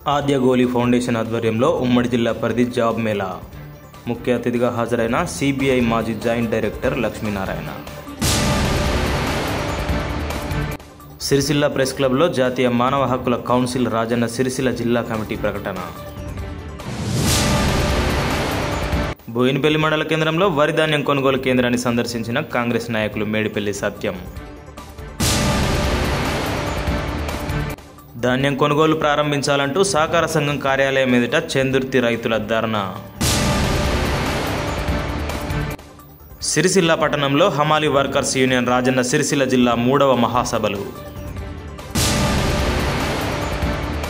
ఆద్యగోలి foundation ఆధ్వర్యంలో ఉమ్మడి జిల్లా పరిధి జాబ్ మేళా ముఖ్య అతిథిగా హాజరైన సిబిఐ మాజీ joint director Lakshminarayana Sircilla press క్లబ్లో జాతీయ మానవ హక్కుల కౌన్సిల్ రాజన్న సిరిసిల్ల జిల్లా కమిటీ ప్రకటన బోయినపల్లి మండల కేంద్రంలో వరి ధాన్యం కొనుగోలు కేంద్రాన్ని సందర్శించిన కాంగ్రెస్ నాయకులు మేడిపల్లి సత్యం ధాన్యం కొనుగోలు ప్రారంభించాలంటూ సహకార సంఘం కార్యాలయం ఎదుట చందుర్తి రైతుల ధర్నా సిరిసిల్ల పట్టణంలో హమాలి వర్కర్స్ యూనియన్ రాజన్న సిరిసిల్ల జిల్లా మూడవ మహాసభలు